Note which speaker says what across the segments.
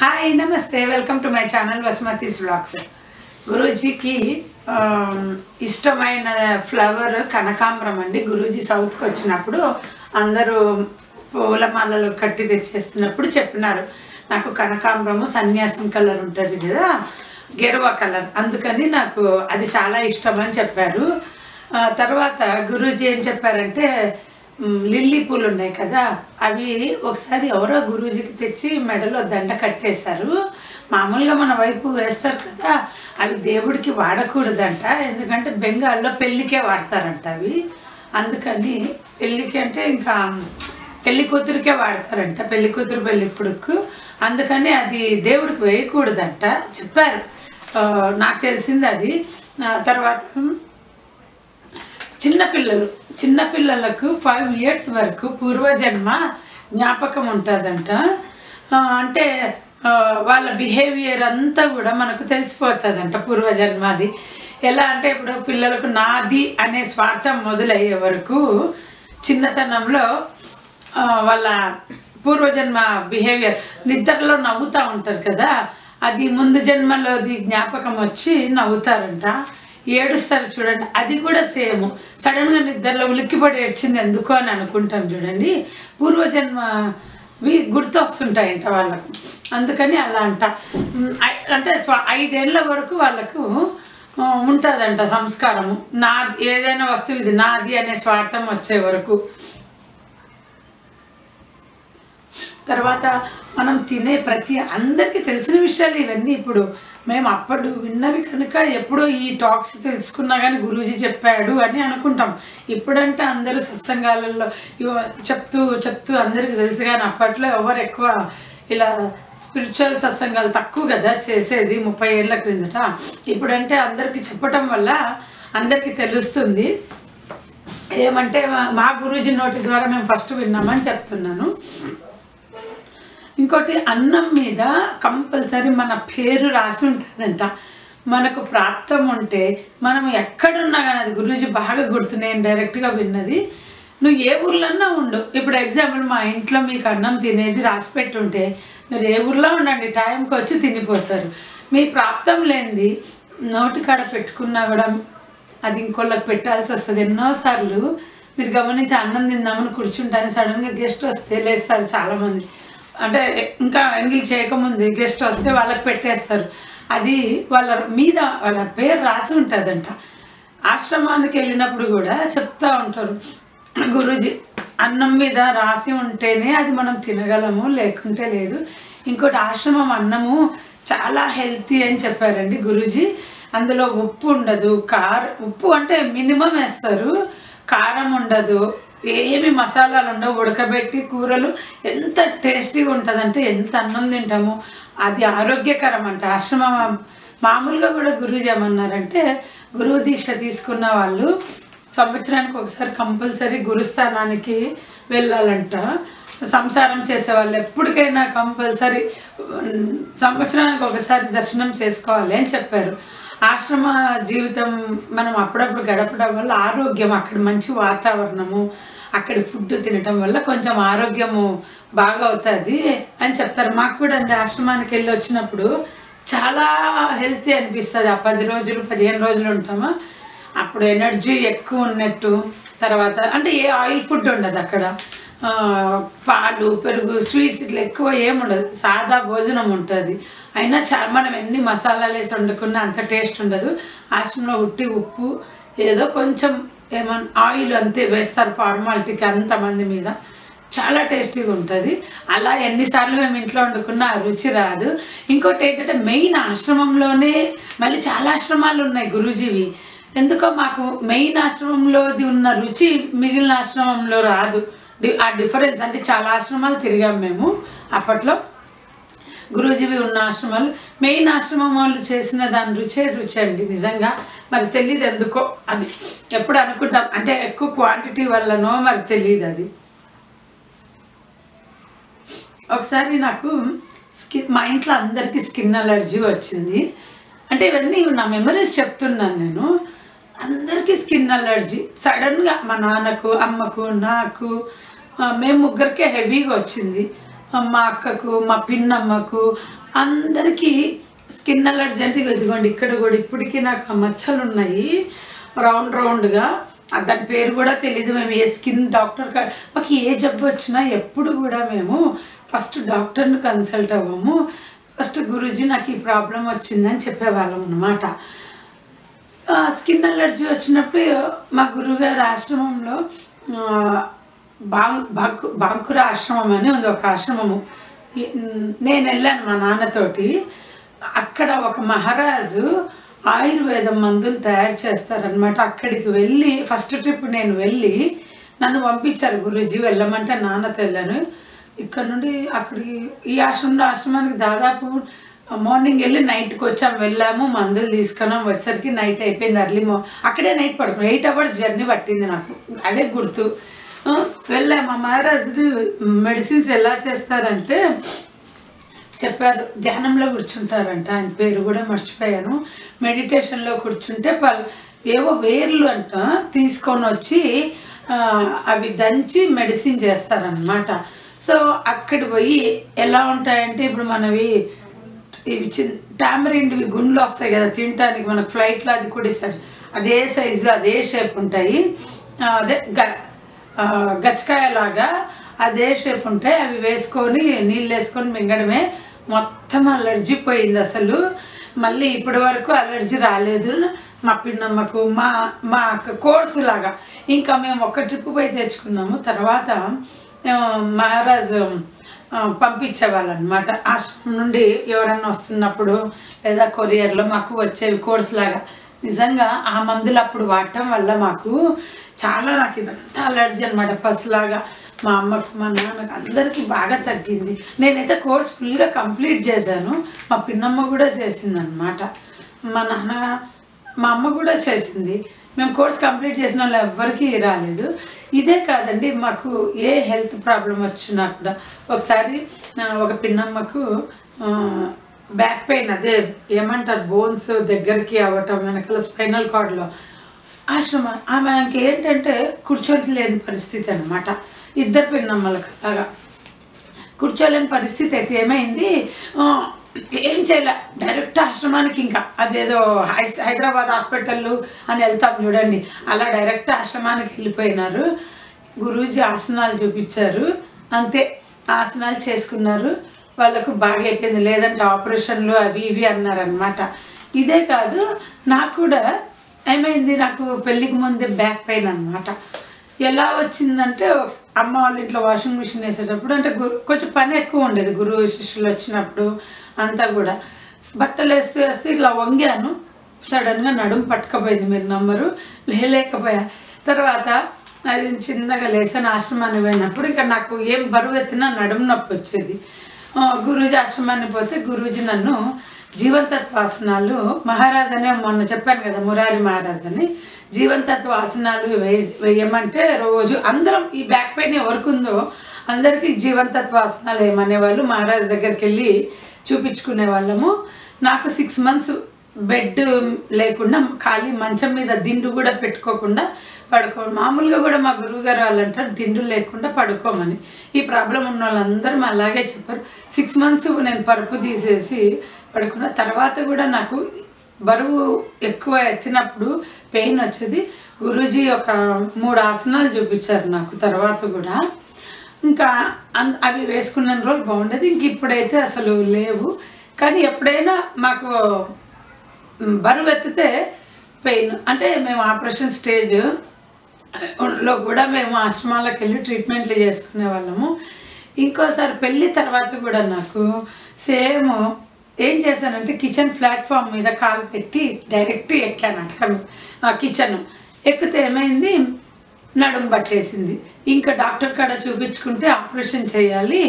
Speaker 1: hi నమస్తే welcome to my channel Vasumathi's blogs గురూజీకి ఆ, ఇష్టమైన ఫ్లవర్ కనకాంబరం అండి గురూజీ సౌత్కి వచ్చినప్పుడు అందరూ పూలమాలలు కట్టి తెచ్చేస్తున్నప్పుడు చెప్పినారు నాకు కనకాంబరము సన్యాసం కలర్ ఉంటుంది కదా గెరువా కలర్ అందుకని నాకు అది చాలా ఇష్టం అని చెప్పారు ఆ, తర్వాత గురూజీ ఏం చెప్పారంటే మ్, లిల్లీ పూలు ఉన్నాయి కదా అవి ఒకసారి ఎవరో గురూజీకి తెచ్చి మెడలో దండ కట్టేశారు మామూలుగా మన వైపు వేస్తారు కదా అవి దేవుడికి వాడకూడదంట ఎందుకంటే బెంగాల్లో పెళ్ళికే వాడతారంట అవి అందుకని పెళ్ళికి అంటే ఇంకా పెళ్లి కూతురికే వాడతారంట పెళ్లి కూతురు పెళ్లి కొడుకు అందుకని అది దేవుడికి వేయకూడదంట చెప్పారు ఆ, నాకు తెలిసింది అది ఆ, తర్వాత చిన్నపిల్లలు చిన్నపిల్లలకు ఫైవ్ ఇయర్స్ వరకు పూర్వజన్మ జ్ఞాపకం ఉంటుందంట ఆ, అంటే ఆ, వాళ్ళ బిహేవియర్ అంతా కూడా మనకు తెలిసిపోతుందంట పూర్వజన్మది ఎలా అంటే ఇప్పుడు పిల్లలకు నాది అనే స్వార్థం మొదలయ్యే వరకు చిన్నతనంలో ఆ, వాళ్ళ పూర్వజన్మ బిహేవియర్ నిద్రలో నవ్వుతూ ఉంటారు కదా అది ముందు జన్మలోది జ్ఞాపకం వచ్చి నవ్వుతారంట ఏడుస్తారు చూడండి అది కూడా సేమ్ సడన్గా నిద్రలో ఉలిక్కిపడి ఏడ్చింది ఎందుకు అని అనుకుంటాం చూడండి పూర్వజన్మవి గుర్తొస్తుంటాయంట వాళ్ళకు అందుకని అలా అంట ఉమ్, ఐ- అంటే స్వ- ఐదేళ్ల వరకు వాళ్ళకు ఆ, ఉంటుందంట సంస్కారము నా ఏదైనా వస్తువు ఇది నాది అనే స్వార్థం వచ్చే వరకు తర్వాత మనం తినే ప్రతి అందరికీ తెలిసిన విషయాలు ఇవన్నీ ఇప్పుడు మేము అప్పుడు విన్నవి కనుక ఎప్పుడో ఈ టాక్స్ తెలుసుకున్నా కానీ గురూజీ చెప్పాడు అని అనుకుంటాం ఇప్పుడంటే అందరూ సత్సంగాలలో ఇవ- చెప్తూ చెప్తూ అందరికీ తెలుసు కానీ అప్పట్లో ఎవరు ఎక్కువ ఇలా స్పిరిచువల్ సత్సంగాలు తక్కువ కదా చేసేది ముప్పై ఏళ్ళ క్రిందట ఇప్పుడంటే అందరికీ చెప్పటం వల్ల అందరికీ తెలుస్తుంది ఏమంటే మా- మా గురూజీ నోటి ద్వారా మేము ఫస్ట్ విన్నామని చెప్తున్నాను ఇంకోటి అన్నం మీద కంపల్సరీ మన పేరు రాసి ఉంటుందంట మనకు ప్రాప్తం ఉంటే మనం ఎక్కడున్నా కానీ అది గురూజీ బాగా గుర్తు నేను డైరెక్ట్గా విన్నది నువ్వు ఏ ఊర్లన్నా ఉండు ఇప్పుడు ఎగ్జాంపుల్ మా ఇంట్లో మీకు అన్నం తినేది రాసి పెట్టుంటే మీరు ఏ ఊర్లో ఉండండి టైంకి వచ్చి తినిపోతారు మీ ప్రాప్తం లేనిది నోటికాడ పెట్టుకున్నా కూడా అది ఇంకోళ్ళకి పెట్టాల్సి వస్తుంది ఎన్నోసార్లు మీరు గమనించి అన్నం తిందామని కూర్చుంటాను సడన్గా గెస్ట్ వస్తే లేస్తారు చాలామంది అంటే ఇంకా ఎంగిల్ చేయకముందు గెస్ట్ వస్తే వాళ్ళకి పెట్టేస్తారు అది వాళ్ళ మీద వాళ్ళ పేరు రాసి ఉంటుందంట ఆశ్రమానికి వెళ్ళినప్పుడు కూడా చెప్తా ఉంటారు గురూజీ అన్నం మీద రాసి ఉంటేనే అది మనం తినగలము లేకుంటే లేదు ఇంకోటి ఆశ్రమం అన్నము చాలా హెల్తీ అని చెప్పారండి గురూజీ అందులో ఉప్పు ఉండదు కార ఉప్పు అంటే మినిమం వేస్తారు కారం ఉండదు ఏమి మసాలాలు ఉండవు ఉడకబెట్టి కూరలు ఎంత టేస్టీగా ఉంటుందంటే ఎంత అన్నం తింటాము అది ఆరోగ్యకరం అంట ఆశ్రమం మామూలుగా కూడా గురువు ఏమన్నారంటే గురువు దీక్ష తీసుకున్న వాళ్ళు సంవత్సరానికి ఒకసారి కంపల్సరీ గురుస్థానానికి వెళ్ళాలంట సంసారం చేసే వాళ్ళు ఎప్పటికైనా కంపల్సరీ ఉమ్, సంవత్సరానికి ఒకసారి దర్శనం చేసుకోవాలి అని చెప్పారు ఆశ్రమ జీవితం మనం అప్పుడప్పుడు గడపడం వల్ల ఆరోగ్యం అక్కడ మంచి వాతావరణము అక్కడి ఫుడ్ తినటం వల్ల కొంచెం ఆరోగ్యము బాగా అవుతుంది అని చెప్తారు మాకు కూడా అండి ఆశ్రమానికి వెళ్ళి వచ్చినప్పుడు చాలా హెల్తీ అనిపిస్తుంది ఆ పది రోజులు పదిహేను రోజులు ఉంటామా అప్పుడు ఎనర్జీ ఎక్కువ ఉన్నట్టు తర్వాత అంటే ఏ ఆయిల్ ఫుడ్ ఉండదు అక్కడ ఆ, పాలు పెరుగు స్వీట్స్ ఇట్లా ఎక్కువ ఏముండదు సాదా భోజనం ఉంటుంది అయినా చా మనం ఎన్ని మసాలాలు వేసి వండుకున్నా అంత టేస్ట్ ఉండదు ఆశ్రమంలో ఉట్టి ఉప్పు ఏదో కొంచెం ఏమన్నా ఆయిల్ అంతే వేస్తారు ఫార్మాలిటీకి అంతమంది మీద చాలా టేస్టీగా ఉంటుంది అలా ఎన్నిసార్లు మేము ఇంట్లో వండుకున్నా ఆ రుచి రాదు ఇంకోటి ఏంటంటే మెయిన్ ఆశ్రమంలోనే మళ్ళీ చాలా ఆశ్రమాలు ఉన్నాయి గురూజీవి ఎందుకో మాకు మెయిన్ ఆశ్రమంలోది ఉన్న రుచి మిగిలిన ఆశ్రమంలో రాదు డి- ఆ డిఫరెన్స్ అంటే చాలా ఆశ్రమాలు తిరిగాం మేము అప్పట్లో గురూజీవి ఉన్న ఆశ్రమాలు మెయిన్ ఆశ్రమం వాళ్ళు చేసిన దాని రుచే రుచి అండి నిజంగా మరి తెలియదు ఎందుకో అది ఎప్పుడు అనుకుంటాం అంటే ఎక్కువ క్వాంటిటీ వల్లనో మరి తెలియదు అది ఒకసారి నాకు స్కిన్ మా ఇంట్లో అందరికీ స్కిన్ అలర్జీ వచ్చింది అంటే ఇవన్నీ నా మెమరీస్ చెప్తున్నాను నేను అందరికీ స్కిన్ అలర్జీ సడన్గా మా నాన్నకు అమ్మకు నాకు ఆ, మేము ముగ్గురికే హెవీగా వచ్చింది మా అక్కకు మా పిన్నమ్మకు అందరికీ స్కిన్ అలర్జీ అంటే ఇదిగోండి ఇక్కడ కూడా ఇప్పటికీ నాకు ఆ మచ్చలు ఉన్నాయి రౌండ్ రౌండ్గా ఆ దాని పేరు కూడా తెలియదు మేము ఏ స్కిన్ డాక్టర్ కా మాకు ఏ జబ్బు వచ్చినా ఎప్పుడు కూడా మేము ఫస్ట్ డాక్టర్ని కన్సల్ట్ అవ్వము ఫస్ట్ గురూజీ నాకు ఈ ప్రాబ్లం వచ్చిందని చెప్పేవాళ్ళం అనమాట స్కిన్ అలర్జీ వచ్చినప్పుడు మా గురువుగారి ఆశ్రమంలో ఆ, బాం బాంకు బాంకుర ఆశ్రమం అని ఉంది ఒక ఆశ్రమము ఈ- నేను వెళ్ళాను మా నాన్నతోటి అక్కడ ఒక మహారాజు ఆయుర్వేదం మందులు తయారు చేస్తారనమాట అక్కడికి వెళ్ళి ఫస్ట్ ట్రిప్ నేను వెళ్ళి నన్ను పంపించారు గురూజీ వెళ్ళమంటే నాన్నతో వెళ్ళాను ఇక్కడ నుండి అక్కడికి ఈ ఆశ్రమంలో ఆశ్రమానికి దాదాపు మార్నింగ్ వెళ్ళి నైట్కి వచ్చాము వెళ్ళాము మందులు తీసుకున్నాం వచ్చేసరికి నైట్ అయిపోయింది అర్లీ మో అక్కడే నైట్ పడుకున్నాం ఎయిట్ అవర్స్ జర్నీ పట్టింది నాకు అదే గుర్తు ఆ, వెళ్ళాము మా మహారాజుది మెడిసిన్స్ ఎలా చేస్తారంటే చెప్పారు ధ్యానంలో కూర్చుంటారంట ఆయన పేరు కూడా మర్చిపోయాను మెడిటేషన్లో కూర్చుంటే పల్ ఏవో వేర్లు అంట తీసుకొని వచ్చి ఆ, అవి దంచి మెడిసిన్ చేస్తారనమాట సో అక్కడ పోయి ఎలా ఉంటాయంటే ఇప్పుడు మనవి ఇవి చిన్న టామరిండ్వి గుండ్లు వస్తాయి కదా తినటానికి మనకు ఫ్లైట్లో అది కూడా ఇస్తారు అదే సైజు అదే షేప్ ఉంటాయి ఆ, అదే గ ఆ, గచ్చకాయ లాగా అదే షేప్ ఉంటాయి అవి వేసుకొని నీళ్ళు వేసుకొని మింగడమే మొత్తం అలర్జీ పోయింది అసలు మళ్ళీ ఇప్పటి వరకు అలర్జీ రాలేదు మా పిన్నమ్మకు మా మా కోర్సు లాగా ఇంకా మేము ఒక ట్రిప్ పోయి తెచ్చుకున్నాము తర్వాత ఆ, మహారాజు ఆ, పంపించేవాళ్ళు అనమాట ఆశ్రమం నుండి ఎవరన్నా వస్తున్నప్పుడు లేదా కొరియర్లో మాకు వచ్చేవి కోర్స్ లాగా నిజంగా ఆ మందులు అప్పుడు వాడటం వల్ల మాకు చాలా నాకు ఇదంతా అలర్జీ అనమాట పసులాగా మా అమ్మకు మా నాన్నకు అందరికీ బాగా తగ్గింది నేనైతే కోర్స్ ఫుల్గా కంప్లీట్ చేశాను మా పిన్నమ్మ కూడా చేసింది మా నాన్న మా అమ్మ కూడా చేసింది మేము కోర్స్ కంప్లీట్ చేసిన వాళ్ళు ఎవ్వరికీ రాలేదు ఇదే కాదండి మాకు ఏ హెల్త్ ప్రాబ్లం వచ్చినా కూడా ఒకసారి ఆ, ఒక పిన్నమ్మకు బ్యాక్ పెయిన్ అదే ఏమంటారు బోన్స్ దగ్గరికి అవ్వటం వెనకాల స్పైనల్ కార్డ్లో ఆశ్రమం ఆమె ఏంటంటే కూర్చొని లేని పరిస్థితి అనమాట ఇద్దరు పిన్నమ్మలకు అలాగా కూర్చోలేని పరిస్థితి అయితే ఏమైంది ఆ, ఏం చేయలే డైరెక్ట్ ఆశ్రమానికి ఇంకా అదేదో హై- హైదరాబాద్ హాస్పిటల్ అని వెళ్తాం చూడండి అలా డైరెక్ట్ ఆశ్రమానికి వెళ్ళిపోయినారు గురూజీ ఆసనాలు చూపించారు అంతే ఆసనాలు చేసుకున్నారు వాళ్ళకు బాగా అయిపోయింది లేదంటే ఆపరేషన్లు అవి ఇవి అన్నారనమాట ఇదే కాదు నాకు కూడా ఏమైంది నాకు పెళ్ళికి ముందే బ్యాక్ పెయిన్ అనమాట ఎలా వచ్చిందంటే ఒక- అమ్మ వాళ్ళ ఇంట్లో వాషింగ్ మిషన్ వేసేటప్పుడు అంటే గురు కొంచెం పని ఎక్కువ ఉండేది గురువు శిష్యులు వచ్చినప్పుడు అంతా కూడా బట్టలు వేస్తూ వేస్తూ ఇట్లా వంగాను సడన్గా నడుము పట్టుకపోయింది మీరు నమ్మరు లేలేకపోయా తర్వాత అది చిన్నగా లేసాను ఆశ్రమానికి పోయినప్పుడు ఇంకా నాకు ఏం బరువు ఎత్తినా నడుము నొప్పి వచ్చేది ఆ, గురూజీ ఆశ్రమానికి పోతే గురూజీ నన్ను జీవంతత్వ ఆసనాలు మహారాజ్ అనే మొన్న చెప్పాను కదా మురారి మహారాజ్ అని జీవంతత్వ ఆసనాలు వేయ వేయమంటే రోజు అందరం ఈ బ్యాక్ పెయిన్ ఎవరికి ఉందో అందరికీ జీవంతత్వ ఆసనాలు వేయమనేవాళ్ళు మహారాజ్ దగ్గరికి వెళ్ళి చూపించుకునే వాళ్ళము నాకు సిక్స్ మంత్స్ బెడ్ లేకుండా ఖాళీ మంచం మీద దిండు కూడా పెట్టుకోకుండా పడుకో మామూలుగా కూడా మా గురువుగారు వాళ్ళు అంటారు దిండు లేకుండా పడుకోమని ఈ ప్రాబ్లం ఉన్న వాళ్ళందరూ అలాగే చెప్పారు సిక్స్ మంత్స్ నేను పరుపు తీసేసి పడుకున్న తర్వాత కూడా నాకు బరువు ఎక్కువ ఎత్తినప్పుడు పెయిన్ వచ్చేది గురూజీ ఒక మూడు ఆసనాలు చూపించారు నాకు తర్వాత కూడా ఇంకా అన్- అవి వేసుకున్న రోజులు బాగుండేది ఇంక ఇప్పుడైతే అసలు లేవు కానీ ఎప్పుడైనా మాకు మ్, బరువు ఎత్తితే పెయిన్ అంటే మేము ఆపరేషన్ స్టేజ్ లో కూడా మేము ఆశ్రమాలకు వెళ్ళి ట్రీట్మెంట్లు చేసుకునే వాళ్ళము ఇంకోసారి పెళ్ళి తర్వాత కూడా నాకు సేమ్ ఏం చేశానంటే కిచెన్ ప్లాట్ఫామ్ మీద కాలు పెట్టి డైరెక్ట్ ఎక్కాను అటక కిచెన్ ఎక్కితే ఏమైంది నడుము పట్టేసింది ఇంకా డాక్టర్ కాడ చూపించుకుంటే ఆపరేషన్ చేయాలి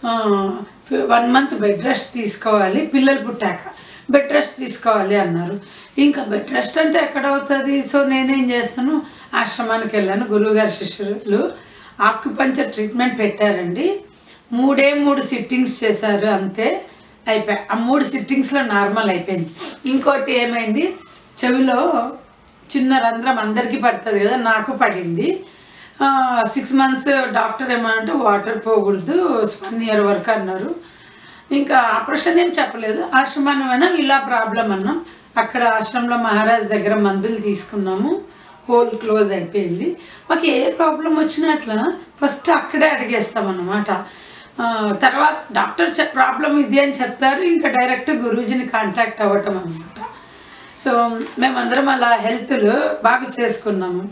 Speaker 1: వన్ మంత్ బెడ్ రెస్ట్ తీసుకోవాలి పిల్లలు పుట్టాక బెడ్ రెస్ట్ తీసుకోవాలి అన్నారు ఇంకా బెడ్ రెస్ట్ అంటే ఎక్కడ అవుతుంది సో నేనేం చేశాను ఆశ్రమానికి వెళ్ళాను గురువుగారి శిష్యులు ఆక్యుపంచర్ ట్రీట్మెంట్ పెట్టారండి మూడే మూడు సిట్టింగ్స్ చేశారు అంతే అయిపోయి ఆ మూడు సిట్టింగ్స్లో నార్మల్ అయిపోయింది ఇంకోటి ఏమైంది చెవిలో చిన్న రంధ్రం అందరికీ పడుతుంది కదా నాకు పడింది సిక్స్ మంత్స్ డాక్టర్ ఏమనంటే వాటర్ పోకూడదు వన్ ఇయర్ వరకు అన్నారు ఇంకా ఆపరేషన్ ఏం చెప్పలేదు ఆశ్రమాన్ని అయినా ఇలా ప్రాబ్లం అన్నాం అక్కడ ఆశ్రమంలో మహారాజ్ దగ్గర మందులు తీసుకున్నాము హోల్ క్లోజ్ అయిపోయింది మాకు ఏ ప్రాబ్లం వచ్చినట్ల ఫస్ట్ అక్కడే అడిగేస్తాం అన్నమాట ఆ, తర్వాత డాక్టర్ చెప్ ప్రాబ్లం ఇది అని చెప్తారు ఇంకా డైరెక్ట్ గురూజీని కాంటాక్ట్ అవ్వటం అనమాట సో మేమందరం అలా హెల్త్లు బాగా చేసుకున్నాము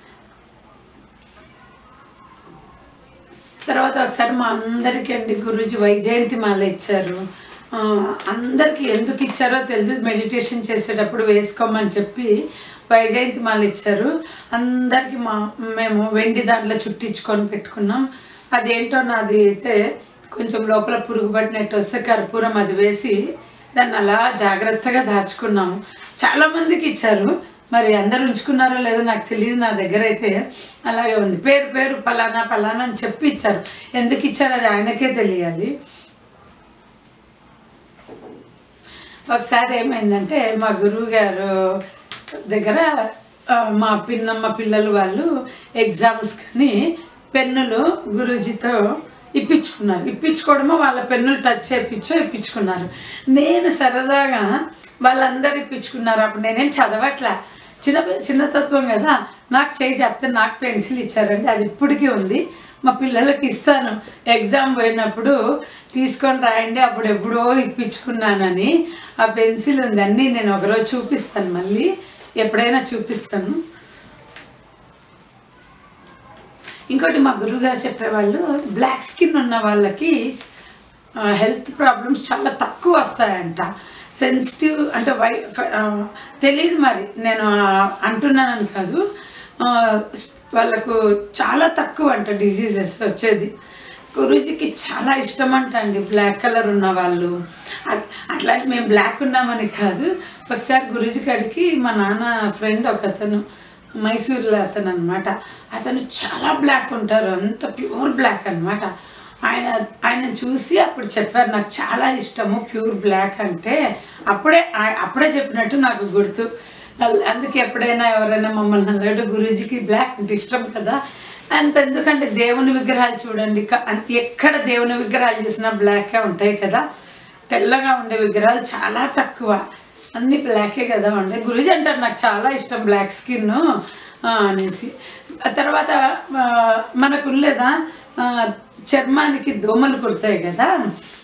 Speaker 1: తర్వాత ఒకసారి మా అందరికీ అండి గురూజీ వైజయంతి మాల ఇచ్చారు ఆ, అందరికీ ఎందుకు ఇచ్చారో తెలియదు మెడిటేషన్ చేసేటప్పుడు వేసుకోమని చెప్పి వైజయంతి మాల ఇచ్చారు అందరికీ మా మేము వెండి దాంట్లో చుట్టించుకొని పెట్టుకున్నాం అదేంటో నాది అయితే కొంచెం లోపల పురుగు పట్టినట్టు వస్తే కర్పూరం అది వేసి దాన్ని అలా జాగ్రత్తగా దాచుకున్నాము చాలామందికి ఇచ్చారు మరి అందరు ఉంచుకున్నారో లేదో నాకు తెలియదు నా దగ్గర అయితే అలాగే ఉంది పేరు పేరు ఫలానా ఫలానా అని చెప్పి ఇచ్చారు ఎందుకు ఇచ్చారు అది ఆయనకే తెలియాలి ఒకసారి ఏమైందంటే మా గురువు గారు దగ్గర ఆ, మా పిన్నమ్మ పిల్లలు వాళ్ళు ఎగ్జామ్స్ కానీ పెన్నులు గురూజీతో ఇప్పించుకున్నారు ఇప్పించుకోవడమో వాళ్ళ పెన్నులు టచ్ చేయించో ఇప్పించుకున్నారు నేను సరదాగా వాళ్ళందరూ ఇప్పించుకున్నారు అప్పుడు నేనేం చదవట్లే చిన్న చిన్నతత్వం కదా నాకు చేయి చెప్తే నాకు పెన్సిల్ ఇచ్చారండి అది ఇప్పటికీ ఉంది మా పిల్లలకి ఇస్తాను ఎగ్జామ్ పోయినప్పుడు తీసుకొని రాయండి అప్పుడు ఎప్పుడో ఇప్పించుకున్నానని ఆ పెన్సిల్ ఉంది అన్నీ నేను ఒకరోజు చూపిస్తాను మళ్ళీ ఎప్పుడైనా చూపిస్తాను ఇంకోటి మా గురువుగారు చెప్పేవాళ్ళు బ్లాక్ స్కిన్ ఉన్న వాళ్ళకి హెల్త్ ప్రాబ్లమ్స్ చాలా తక్కువ వస్తాయంట సెన్సిటివ్ అంటే వై ఫ- ఆ, తెలియదు మరి నేను ఆ, అంటున్నానని కాదు ఆ, వాళ్ళకు చాలా తక్కువ అంట డిజీజెస్ వచ్చేది గురూజీకి చాలా ఇష్టం అంట అండి బ్లాక్ కలర్ ఉన్న వాళ్ళు అట్- అట్లా మేము బ్లాక్ ఉన్నామని కాదు ఒకసారి గురూజీ కాడికి మా నాన్న ఫ్రెండ్ ఒక అతను మైసూర్లో అతను అనమాట అతను చాలా బ్లాక్ ఉంటారు అంత ప్యూర్ బ్లాక్ అన్నమాట ఆయన ఆయన చూసి అప్పుడు చెప్పారు నాకు చాలా ఇష్టము ప్యూర్ బ్లాక్ అంటే అప్పుడే ఆ- అప్పుడే చెప్పినట్టు నాకు గుర్తు అల్- అందుకే ఎప్పుడైనా ఎవరైనా మమ్మల్ని అన్నాడు గురూజీకి బ్లాక్ అంటే ఇష్టం కదా అంత ఎందుకంటే దేవుని విగ్రహాలు చూడండి క- అంత ఎక్కడ దేవుని విగ్రహాలు చూసినా బ్లాకే ఉంటాయి కదా తెల్లగా ఉండే విగ్రహాలు చాలా తక్కువ అన్ని బ్లాకే కదా ఉండే గురుజీ అంటారు నాకు చాలా ఇష్టం బ్లాక్ స్కిన్ అనేసి ఆ తర్వాత ఆ, మనకు లేదా ఆ, చర్మానికి దోమలు కుడతాయి కదా